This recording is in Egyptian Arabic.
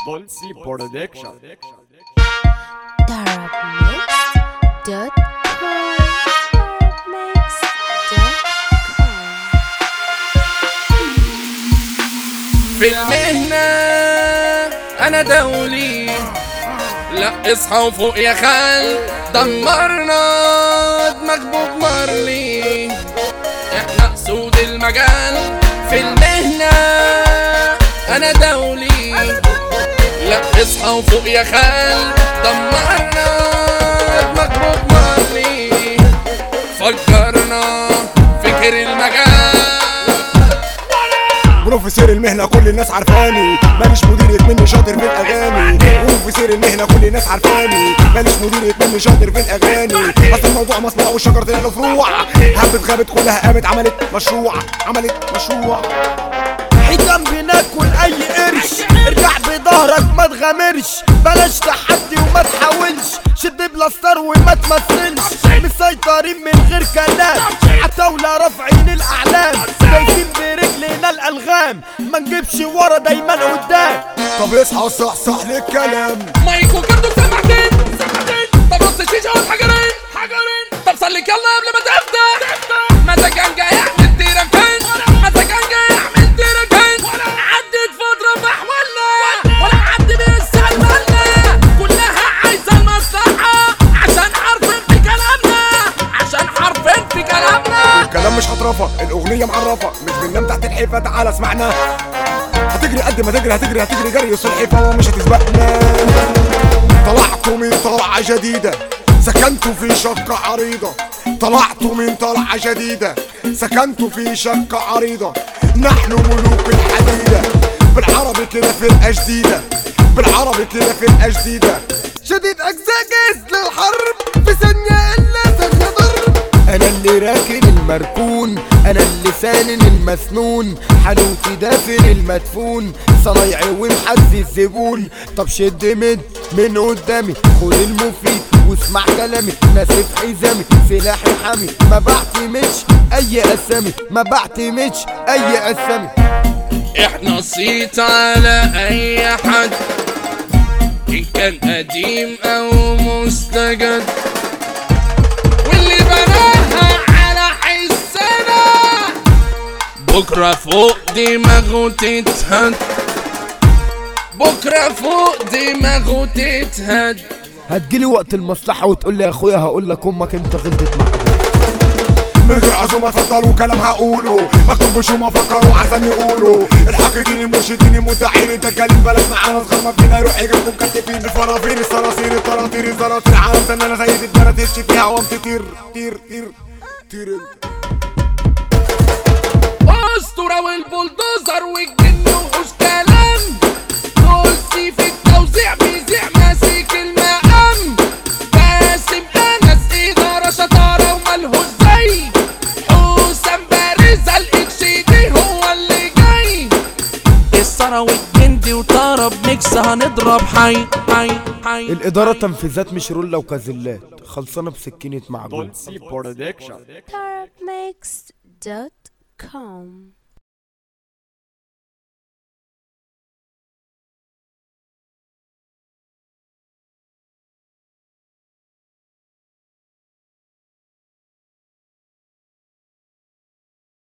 Dolce Production في المهنة أنا دولي لا اصحى وفوق يا خال دمرنا دماغ بوب مارلي احنا اسود المجال في المهنة أنا دولي لا اصحى وفوق يا خال دمرنا دماغ بوب مارلي فكرنا فكر المجال بروفيسور المهنة كل الناس عارفاني ماليش مدير مني شاطر في الأغاني بروفيسور المهنة كل الناس عارفاني ماليش مدير مني شاطر في الأغاني أصل الموضوع مصنع والشجرة له فروع هبت غابت كلها قامت عملت مشروع عملت مشروع حيتم بناكل اي قرش ارجع بظهرك ما تغامرش بلاش تحدي وما تحاولش شد بلاستر وما تمثلش مسيطرين من غير كلام عتاولة رافعين الاعلام دايسين برجلنا الالغام ما نجيبش ورا دايما قدام طب اصحى وصحصح للكلام مايك وكردو سمعتين سمعتين طب نص الشيشة والحجرين حجرين طب صليك يلا قبل ما تفتح متى كان جاي اعمل تيركين متى كان جاي اعمل تيركين عدت فترة بحولنا ولا حد بيسأل مالنا كلها عايزة المصلحة عشان عارفين في كلامنا عشان عارفين في كلامنا الكلام مش هطرفة الأغنية معرفة مش بننام تحت الحيفة تعالى اسمعنا هتجري قد ما تجري هتجري هتجري جري السلحفة ومش هتسبقنا طلعتوا من طلعة جديدة سكنتوا في شقة عريضة طلعتوا من طلعة جديدة سكنتوا في شقة عريضة نحن ملوك الحديدة بالعربي كده فرقة جديدة بالعربي كده فرقة جديدة شديد اجزاء جاهز للحرب في ثانية الا ثانية ضرب انا اللي راكن المركون انا اللي سانن المسنون حنوتي دافن المدفون صنايعي ومحز الزبون طب شد مد من قدامي خد المفيد واسمع كلامي ناسف حزامي سلاحي حامي ما بعتمدش اي اسامي ما بعتمدش اي اسامي احنا صيت على اي حد ان كان قديم او مستجد واللي بناها على حسنا بكرة فوق دماغه تتهد بكرة فوق دماغه تتهد هتجيلي وقت المصلحة وتقول لي يا اخويا هقول لك امك انت غلطت معاك من غير عزومة اتفضلوا كلام هقوله مكتوب شو ما فكروا عشان يقولوا الحاقدين المرشدين المدعين الدجالين بلد معانا صغار ما فينا يروح يجيبكم مكتفين الفرافير الصراصير الطراطير الزراطير عالم سنة انا زي الدنيا تمشي فيها وام تطير طير طير طير انت اسطورة والبلدوزر والجن وحوش كلام دولسي في التوزيع بيذيع ماسك المقام باسم انس ادارة شطارة وملهوش زي حسام بارزة الاكسيدي هو اللي جاي الثرى والجندي وطرب ميكس هنضرب حي حي حي الإدارة تنفيذات مش رولة وكازلات خلصانة بسكينة معجون Dolce Production Tarabmix.com